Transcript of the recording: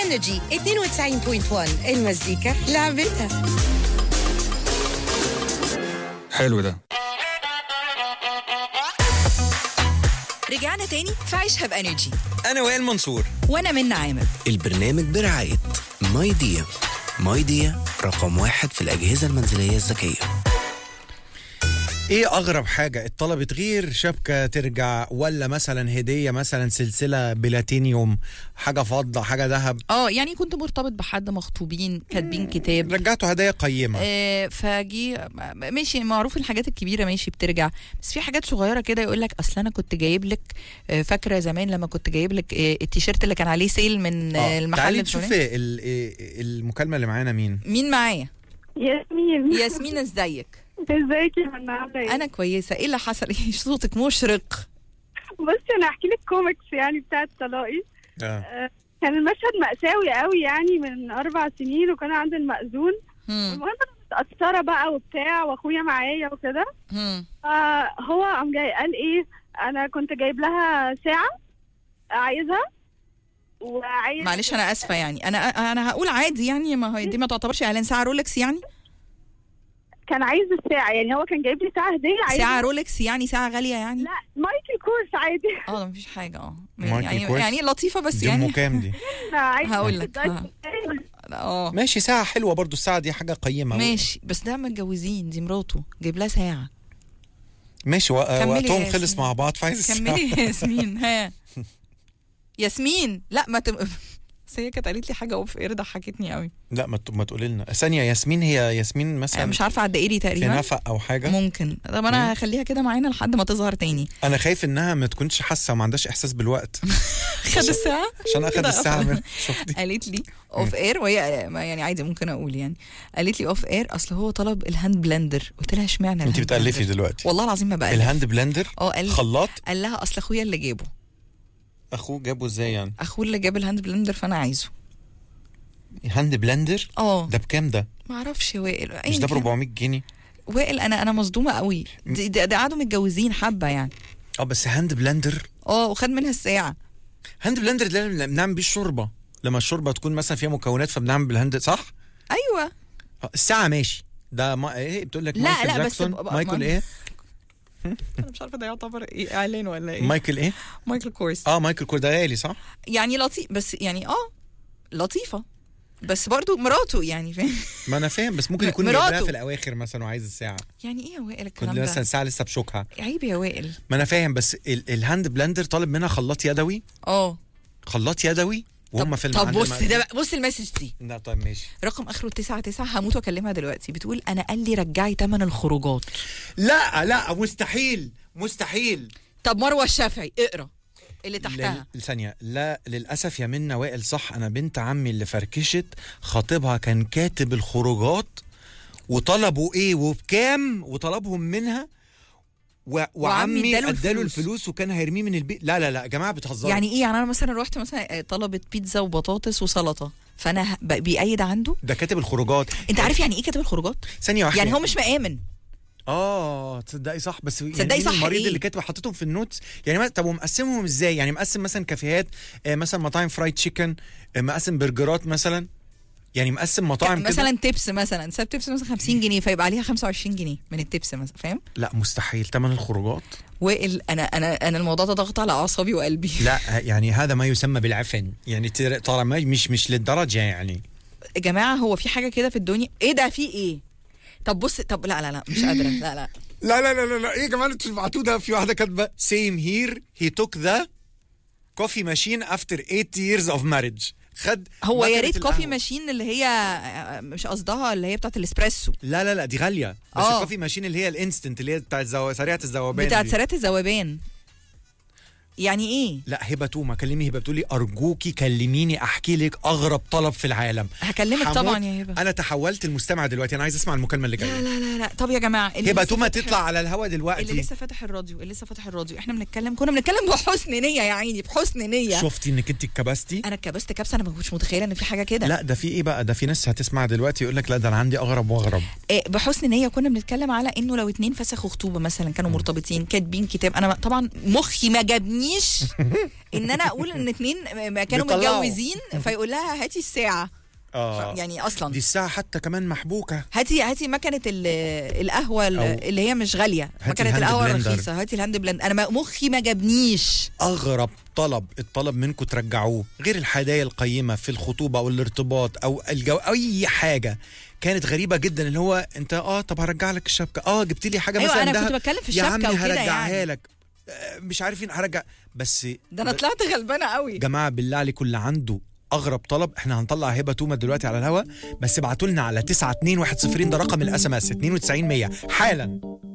انرجي 92.1 المزيكا لعبتها حلو ده رجعنا تاني في عيشها بانرجي انا وائل منصور وانا من عامر البرنامج برعاية ماي ديا ماي ديا رقم واحد في الأجهزة المنزلية الذكية ايه اغرب حاجه اتطلبت غير شبكه ترجع ولا مثلا هديه مثلا سلسله بلاتينيوم حاجه فضه حاجه ذهب اه يعني كنت مرتبط بحد مخطوبين كاتبين كتاب رجعته هدايا قيمه آه فجي ماشي معروف الحاجات الكبيره ماشي بترجع بس في حاجات صغيره كده يقول لك اصل انا كنت جايب لك آه فاكره زمان لما كنت جايب لك آه التيشيرت اللي كان عليه سيل من آه آه، المحل تعالي الفلاني. نشوف ال- إيه المكالمه اللي معانا مين مين معايا ياسمين ياسمين ازيك ازيك يا منى عامله ايه؟ انا كويسه ايه اللي حصل ايه صوتك مشرق بصي انا هحكي لك كوميكس يعني بتاعت طلاقي آه. آه، كان المشهد مأساوي قوي يعني من أربع سنين وكان عند المأذون هم، المهم أنا متأثرة بقى وبتاع وأخويا معايا وكده هم. فهو قام جاي قال إيه أنا كنت جايب لها ساعة عايزها وعايز معلش انا اسفه يعني انا انا هقول عادي يعني ما هي دي ما تعتبرش اعلان ساعه رولكس يعني كان عايز الساعة يعني هو كان جايب لي ساعة هدية عايز ساعه رولكس يعني ساعه غاليه يعني لا مايكل كورس عادي اه مفيش حاجه اه مايكل يعني كورس؟ يعني لطيفه بس دي يعني ام كام دي أنا عايز هقول لك، ها. اه ماشي ساعه حلوه برضو الساعه دي حاجه قيمه ماشي بس ده متجوزين دي مراته جايب لها ساعه ماشي و- كملي وقتهم يا خلص ياسمين. مع بعض فعايز الساعة. كملي يا ياسمين ها ياسمين لا ما تم... بس هي كانت قالت لي حاجه اوف اير ضحكتني قوي لا ما ت- ما تقولي لنا ثانيه ياسمين هي ياسمين أنا مثلا مش عارفه عدى ايري في تقريبا نفق او حاجه ممكن طب انا هخليها كده معانا لحد ما تظهر تاني انا خايف انها ما تكونش حاسه وما عندهاش احساس بالوقت خد الساعه عشان اخد كده الساعه قفل. من شفتي قالت لي اوف اير وهي ما يعني عادي ممكن اقول يعني قالت لي اوف اير اصل هو طلب الهاند بلندر قلت لها اشمعنى انت الهاند بتالفي بلندر؟ دلوقتي والله العظيم ما بقلب الهاند بلندر اه قال خلاط قال لها اصل اخويا اللي جابه اخوه جابه ازاي يعني اخوه اللي جاب الهاند بلندر فانا عايزه هاند بلندر اه ده بكام ده ما اعرفش يا وائل مش أياً ده ب كان. 400 جنيه وائل انا انا مصدومه قوي ده ده- ده قعدوا متجوزين حبه يعني اه بس هاند بلندر اه وخد منها الساعه هاند بلندر ده اللي بنعمل بيه الشوربه لما الشوربه تكون مثلا فيها مكونات فبنعمل بالهاند صح ايوه آه، الساعه ماشي ده ما ايه بتقول لك لا، مايكل لا، بس جاكسون بقى- مايكل ما- ايه انا مش عارفه ده يعتبر ايه اعلان ولا ايه مايكل ايه مايكل كورس اه مايكل كوردالي صح يعني لطيف بس يعني اه لطيفه بس برضو مراته يعني فاهم ما انا فاهم بس ممكن م- يكون مراته. جايبها في الاواخر مثلا وعايز الساعه يعني ايه يا وائل كنت الكلام مثلا ده ساعه لسه بشوكها عيب يا وائل ما انا فاهم بس ال الهاند بلندر طالب منها خلاط يدوي اه خلاط يدوي وهم طب, في طب المحل بص ما- ده بقى بص المسج دي لا طيب ماشي رقم اخره 99 هموت واكلمها دلوقتي بتقول انا قال لي رجعي ثمن الخروجات لا لا مستحيل مستحيل طب مروه الشافعي اقرا اللي تحتها لل- ثانية لا للأسف يا منى وائل صح أنا بنت عمي اللي فركشت خطيبها كان كاتب الخروجات وطلبوا إيه وبكام وطلبهم منها و... وعمي وعمي اداله اداله الفلوس. الفلوس وكان هيرميه من البيت لا لا لا يا جماعة بتهزروا يعني ايه يعني انا مثلا رحت مثلا آه، طلبت بيتزا وبطاطس وسلطه فانا ه- ب- بيأيد عنده ده كاتب الخروجات انت عارف يعني ايه كاتب الخروجات ثانية واحدة يعني هو مش مآمن اه تصدقي صح بس يعني تصدقي مين صح المريض إيه؟ اللي كاتب حطيتهم في النوتس يعني ما طب ومقسمهم ازاي يعني مقسم مثلا كافيهات آه مثلا مطاعم فرايد تشيكن آه مقسم برجرات مثلا يعني مقسم مطاعم كده مثلا تبس مثلا ساب تبس مثلا 50 جنيه فيبقى عليها 25 جنيه من التبس مثلا فاهم لا مستحيل ثمن الخروجات وائل انا انا انا الموضوع ده ضغط على اعصابي وقلبي لا يعني هذا ما يسمى بالعفن يعني ترى ترى ما مش مش للدرجه يعني يا جماعه هو في حاجه كده في الدنيا ايه ده في ايه طب بص طب لا لا لا مش قادره لا لا لا لا لا لا, لا. ايه يا جماعه انتوا بعتوا ده في واحده كاتبه سيم هير هي توك ذا كوفي ماشين افتر 8 years اوف ماريج خد هو يا مكنة ريت القهوة. كوفي ماشين اللي هي آه، مش قصدها اللي هي بتاعت الاسبريسو لا لا لا دي غاليه بس آه. الكوفي ماشين اللي هي الانستنت اللي هي بتاعت زو... سريعه الذوبان بتاعت دي. سرات الذوبان يعني ايه لا هبه توما كلمي هبه بتقولي ارجوكي كلميني احكي لك اغرب طلب في العالم هكلمك هموت. طبعا يا هبه انا تحولت المستمع دلوقتي انا عايز اسمع المكالمه اللي لا جايه لا لا لا طب يا جماعه اللي هبه لسه توما فاتح- تطلع على الهوا اللي دلوقتي لسه فاتح الراديو اللي لسه فاتح الراديو احنا بنتكلم كنا بنتكلم بحسن نيه يا عيني بحسن نيه شفتي انك انت اتكبستي انا اتكبست كبسه انا ما كنتش متخيله ان في حاجه كده لا ده في ايه بقى ده في ناس هتسمع دلوقتي يقول لك لا ده انا عندي اغرب واغرب إيه، بحسن نيه كنا بنتكلم على انه لو اتنين فسخوا خطوبه مثلا كانوا مرتبطين كاتبين كتاب انا طبعا مخي ما جابنيش عجبنيش ان انا اقول ان اتنين ما كانوا بيطلعوا. متجوزين فيقول لها هاتي الساعه اه يعني اصلا دي الساعه حتى كمان محبوكه هاتي هاتي مكنه ال- القهوه ال- أو- اللي هي مش غاليه هاتي مكنه الهاند القهوه بلندر. الرخيصه هاتي الهاند بلند انا ما- مخي ما جابنيش اغرب طلب الطلب منكم ترجعوه غير الهدايا القيمه في الخطوبه او الارتباط او الجو اي حاجه كانت غريبه جدا اللي هو انت اه طب هرجع لك الشبكه اه جبت لي حاجه أيوة، مثلا أنا كنت دهب. بتكلم في يا الشبكة عمي وكده هرجعها يعني. لك آه، مش عارفين هرجع بس ده انا طلعت غلبانه قوي جماعه بالله عليكم اللي عنده اغرب طلب احنا هنطلع هبه تومه دلوقتي على الهوا بس ابعتوا لنا على 92100 ده رقم الاس ام اس 92 100 حالا